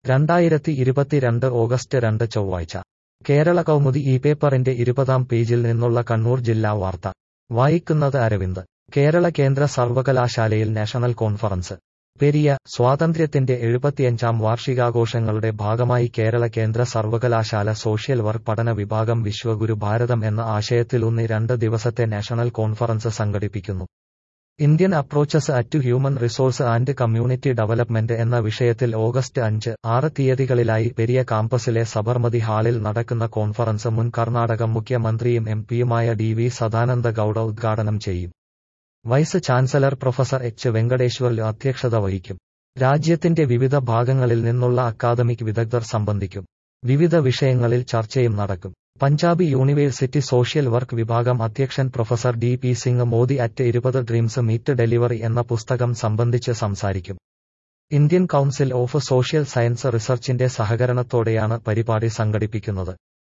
രണ്ടായിരത്തി ഇരുപത്തിരണ്ട് ഓഗസ്റ്റ് രണ്ട് ചൊവ്വാഴ്ച കേരള കൗമുദി ഈ പേപ്പറിന്റെ ഇരുപതാം പേജിൽ നിന്നുള്ള കണ്ണൂർ ജില്ലാ വാർത്ത വായിക്കുന്നത് അരവിന്ദ് കേരള കേന്ദ്ര സർവകലാശാലയിൽ നാഷണൽ കോൺഫറൻസ് പെരിയ സ്വാതന്ത്ര്യത്തിന്റെ എഴുപത്തിയഞ്ചാം വാർഷികാഘോഷങ്ങളുടെ ഭാഗമായി കേരള കേന്ദ്ര സർവകലാശാല സോഷ്യൽ വർക്ക് പഠന വിഭാഗം വിശ്വഗുരു ഭാരതം എന്ന ആശയത്തിലൂന്നി രണ്ട് ദിവസത്തെ നാഷണൽ കോൺഫറൻസ് സംഘടിപ്പിക്കുന്നു Indian approaches at human resource and community development എന്ന വിഷയത്തിൽ ഓഗസ്റ്റ് അഞ്ച് ആറ് തീയതികളിലായി പെരിയ കാമ്പസിലെ സബർമതി ഹാളിൽ നടക്കുന്ന കോൺഫറൻസ് മുൻ കർണാടക മുഖ്യമന്ത്രിയും എം പിയുമായ ഡി വി സദാനന്ദ ഗൌഡ ഉദ്ഘാടനം ചെയ്യും vice chancellor professor H Venkateshwar അധ്യക്ഷത വഹിക്കും രാജ്യത്തിന്റെ വിവിധ ഭാഗങ്ങളിൽ നിന്നുള്ള അക്കാദമിക് വിദഗ്ധർ സംബന്ധിക്കും വിവിധ വിഷയങ്ങളിൽ ചർച്ചയും നടക്കും പഞ്ചാബി യൂണിവേഴ്സിറ്റി സോഷ്യൽ വർക്ക് വിഭാഗം അധ്യക്ഷൻ professor D P Singh Modi at ഇരുപത് ഡ്രീംസ് മീറ്റ് ഡെലിവറി എന്ന പുസ്തകം സംബന്ധിച്ച് സംസാരിക്കും Indian council of social science റിസർച്ചിന്റെ സഹകരണത്തോടെയാണ് പരിപാടി സംഘടിപ്പിക്കുന്നത്